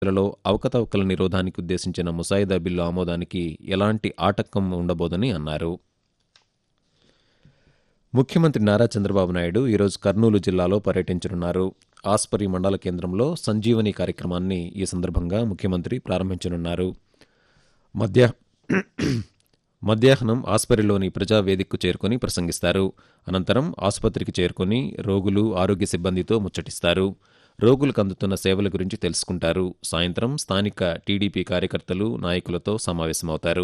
లలో అవకతవకల నిరోధానికి ఉద్దేశించిన ముసాయిదా బిల్లు ఆమోదానికి ఎలాంటి ఆటంకం ఉండబోదని అన్నారు ముఖ్యమంత్రి నారా చంద్రబాబు నాయుడు ఈరోజు కర్నూలు జిల్లాలో పర్యటించనున్నారు ఆస్పరి మండల కేంద్రంలో సంజీవని కార్యక్రమాన్ని ఈ సందర్భంగా ముఖ్యమంత్రి ప్రారంభించనున్నారు మధ్య మధ్యాహ్నం ఆస్పరిలోని ప్రజావేదికకు చేరుకొని ప్రసంగిస్తారు అనంతరం ఆసుపత్రికి చేరుకొని రోగులు ఆరోగ్య సిబ్బందితో ముచ్చటిస్తారు రోగులకు అందుతున్న సేవల గురించి తెలుసుకుంటారు సాయంత్రం స్థానిక టీడీపీ కార్యకర్తలు నాయకులతో సమావేశమవుతారు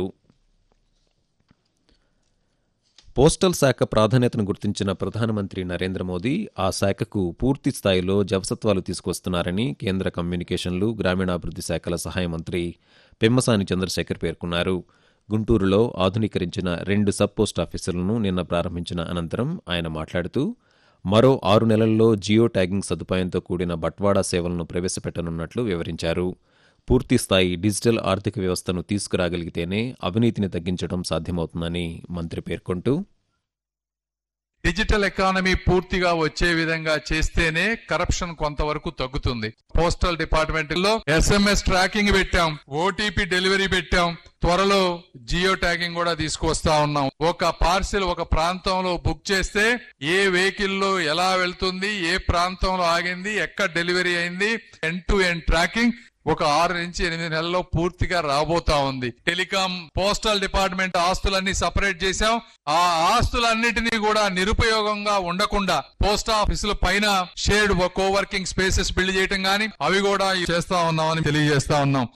పోస్టల్ శాఖ ప్రాధాన్యతను గుర్తించిన ప్రధానమంత్రి నరేంద్ర మోదీ ఆ శాఖకు పూర్తి స్థాయిలో జవసత్వాలు తీసుకొస్తున్నారని కేంద్ర కమ్యూనికేషన్లు గ్రామీణాభివృద్ధి శాఖల సహాయ మంత్రి పెమ్మసాని చంద్రశేఖర్ పేర్కొన్నారు గుంటూరులో ఆధునీకరించిన రెండు సబ్ పోస్ట్ ఆఫీసులను నిన్న ప్రారంభించిన అనంతరం ఆయన మాట్లాడుతూ మరో ఆరు నెలల్లో జియో ట్యాగింగ్ సదుపాయంతో కూడిన బట్వాడా సేవలను ప్రవేశపెట్టనున్నట్లు వివరించారు పూర్తిస్థాయి డిజిటల్ ఆర్థిక వ్యవస్థను తీసుకురాగలిగితేనే అవినీతిని తగ్గించడం సాధ్యమవుతుందని మంత్రి పేర్కొంటూ డిజిటల్ ఎకానమీ పూర్తిగా వచ్చే విధంగా చేస్తేనే కరప్షన్ కొంతవరకు తగ్గుతుంది పోస్టల్ డిపార్ట్మెంట్ లో ఎస్ఎంఎస్ ట్రాకింగ్ పెట్టాం ఓటీపీ డెలివరీ పెట్టాం త్వరలో జియో ట్యాగింగ్ కూడా తీసుకొస్తా ఉన్నాం ఒక పార్సిల్ ఒక ప్రాంతంలో బుక్ చేస్తే ఏ వెహికల్ లో ఎలా వెళ్తుంది ఏ ప్రాంతంలో ఆగింది ఎక్కడ డెలివరీ అయింది ఎండ్ టు ఎండ్ ట్రాకింగ్ ఒక ఆరు నుంచి ఎనిమిది నెలల్లో పూర్తిగా రాబోతా ఉంది టెలికాం పోస్టల్ డిపార్ట్మెంట్ ఆస్తులన్నీ సపరేట్ చేశాం ఆ ఆస్తులన్నిటినీ కూడా నిరుపయోగంగా ఉండకుండా పోస్ట్ ఆఫీసుల పైన షేర్డ్ కోవర్కింగ్ స్పేసెస్ బిల్డ్ చేయటం గానీ అవి కూడా చేస్తా ఉన్నామని తెలియజేస్తా ఉన్నాం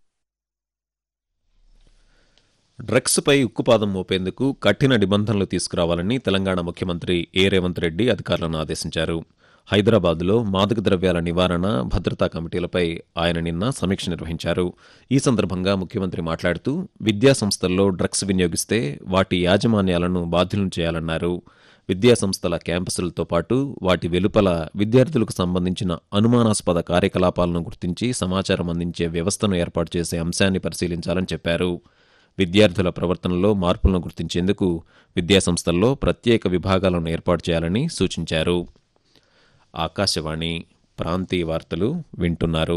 డ్రగ్స్పై ఉక్కుపాదం మోపేందుకు కఠిన నిబంధనలు తీసుకురావాలని తెలంగాణ ముఖ్యమంత్రి ఏ రేవంత్ రెడ్డి అధికారులను ఆదేశించారు హైదరాబాద్లో మాదక ద్రవ్యాల నివారణ భద్రతా కమిటీలపై ఆయన నిన్న సమీక్ష నిర్వహించారు ఈ సందర్భంగా ముఖ్యమంత్రి మాట్లాడుతూ విద్యా సంస్థల్లో డ్రగ్స్ వినియోగిస్తే వాటి యాజమాన్యాలను బాధ్యులను చేయాలన్నారు విద్యా సంస్థల క్యాంపసులతో పాటు వాటి వెలుపల విద్యార్థులకు సంబంధించిన అనుమానాస్పద కార్యకలాపాలను గుర్తించి సమాచారం అందించే వ్యవస్థను ఏర్పాటు చేసే అంశాన్ని పరిశీలించాలని చెప్పారు విద్యార్థుల ప్రవర్తనలో మార్పులను గుర్తించేందుకు విద్యాసంస్థల్లో ప్రత్యేక విభాగాలను ఏర్పాటు చేయాలని సూచించారు ఆకాశవాణి ప్రాంతీయ వార్తలు వింటున్నారు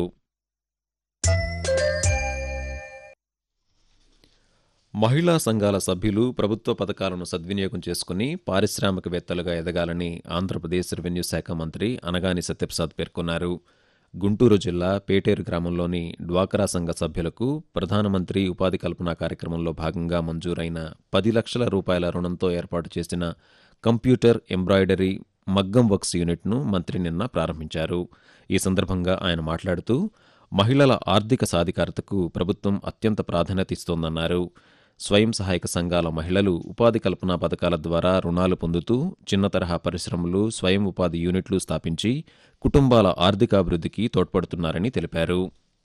మహిళా సంఘాల సభ్యులు ప్రభుత్వ పథకాలను సద్వినియోగం చేసుకుని పారిశ్రామికవేత్తలుగా ఎదగాలని ఆంధ్రప్రదేశ్ రెవెన్యూ శాఖ మంత్రి అనగాని సత్యప్రసాద్ పేర్కొన్నారు గుంటూరు జిల్లా పేటేరు గ్రామంలోని డ్వాకరా సంఘ సభ్యులకు ప్రధానమంత్రి ఉపాధి కల్పన కార్యక్రమంలో భాగంగా మంజూరైన పది లక్షల రూపాయల రుణంతో ఏర్పాటు చేసిన కంప్యూటర్ ఎంబ్రాయిడరీ మగ్గం వర్క్స్ యూనిట్ను మంత్రి నిన్న ప్రారంభించారు ఈ సందర్భంగా ఆయన మాట్లాడుతూ మహిళల ఆర్థిక సాధికారతకు ప్రభుత్వం అత్యంత ప్రాధాన్యత ఇస్తోందన్నారు స్వయం సహాయక సంఘాల మహిళలు ఉపాధి కల్పన పథకాల ద్వారా రుణాలు పొందుతూ చిన్న తరహా పరిశ్రమలు స్వయం ఉపాధి యూనిట్లు స్థాపించి కుటుంబాల ఆర్థికాభివృద్ధికి తోడ్పడుతున్నారని తెలిపారు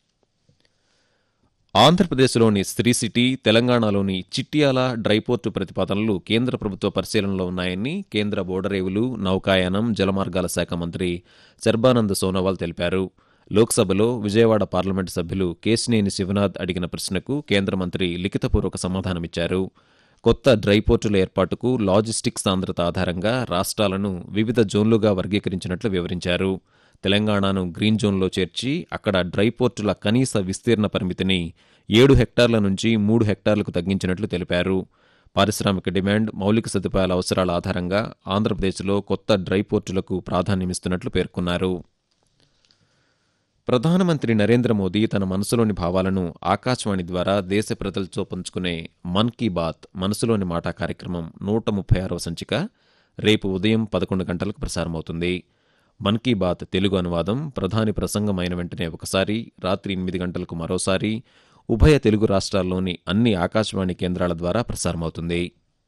ఆంధ్రప్రదేశ్లోని శ్రీ సిటీ తెలంగాణలోని చిట్యాల డ్రైపోర్టు ప్రతిపాదనలు కేంద్ర ప్రభుత్వ పరిశీలనలో ఉన్నాయని కేంద్ర ఓడరేవులు నౌకాయానం జలమార్గాల శాఖ మంత్రి సర్బానంద్ సోనోవాల్ తెలిపారు లోక్సభలో విజయవాడ పార్లమెంటు సభ్యులు కేశినేని శివనాథ్ అడిగిన ప్రశ్నకు కేంద్ర మంత్రి లిఖితపూర్వక సమాధానమిచ్చారు కొత్త డ్రైపోర్టుల ఏర్పాటుకు లాజిస్టిక్స్ సాంద్రత ఆధారంగా రాష్ట్రాలను వివిధ జోన్లుగా వర్గీకరించినట్లు వివరించారు తెలంగాణను గ్రీన్ జోన్లో చేర్చి అక్కడ డ్రైపోర్టుల కనీస విస్తీర్ణ పరిమితిని ఏడు హెక్టార్ల నుంచి మూడు హెక్టార్లకు తగ్గించినట్లు తెలిపారు పారిశ్రామిక డిమాండ్ మౌలిక సదుపాయాల అవసరాల ఆధారంగా ఆంధ్రప్రదేశ్లో కొత్త డ్రైపోర్టులకు ప్రాధాన్యమిస్తున్నట్లు పేర్కొన్నారు ప్రధానమంత్రి నరేంద్ర మోదీ తన మనసులోని భావాలను ఆకాశవాణి ద్వారా దేశ ప్రజలతో పంచుకునే మన్ కీ బాత్ మనసులోని మాట కార్యక్రమం నూట ముప్పై ఆరవ సంచిక రేపు ఉదయం పదకొండు గంటలకు ప్రసారమవుతుంది మన్ కీ బాత్ తెలుగు అనువాదం ప్రధాని ప్రసంగం అయిన వెంటనే ఒకసారి రాత్రి ఎనిమిది గంటలకు మరోసారి ఉభయ తెలుగు రాష్ట్రాల్లోని అన్ని ఆకాశవాణి కేంద్రాల ద్వారా ప్రసారమవుతుంది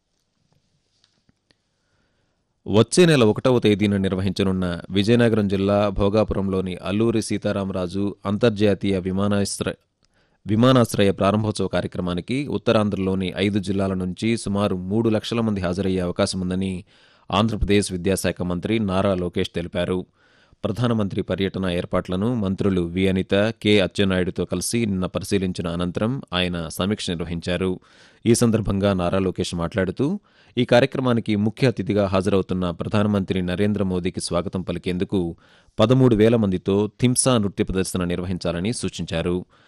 వచ్చే నెల ఒకటవ తేదీన నిర్వహించనున్న విజయనగరం జిల్లా భోగాపురంలోని అల్లూరి సీతారామరాజు అంతర్జాతీయ విమానాశ్రయ విమానాశ్రయ ప్రారంభోత్సవ కార్యక్రమానికి ఉత్తరాంధ్రలోని ఐదు జిల్లాల నుంచి సుమారు మూడు లక్షల మంది హాజరయ్యే అవకాశం ఉందని ఆంధ్రప్రదేశ్ విద్యాశాఖ మంత్రి నారా లోకేష్ తెలిపారు ప్రధానమంత్రి పర్యటన ఏర్పాట్లను మంత్రులు వి అనిత కె అచ్చెన్నాయుడుతో కలిసి నిన్న పరిశీలించిన అనంతరం ఆయన సమీక్ష నిర్వహించారు ఈ సందర్భంగా నారా లోకేష్ మాట్లాడుతూ ఈ కార్యక్రమానికి ముఖ్య అతిథిగా హాజరవుతున్న ప్రధానమంత్రి నరేంద్ర మోదీకి స్వాగతం పలికేందుకు పదమూడు వేల మందితో థింసా నృత్య ప్రదర్శన నిర్వహించాలని సూచించారు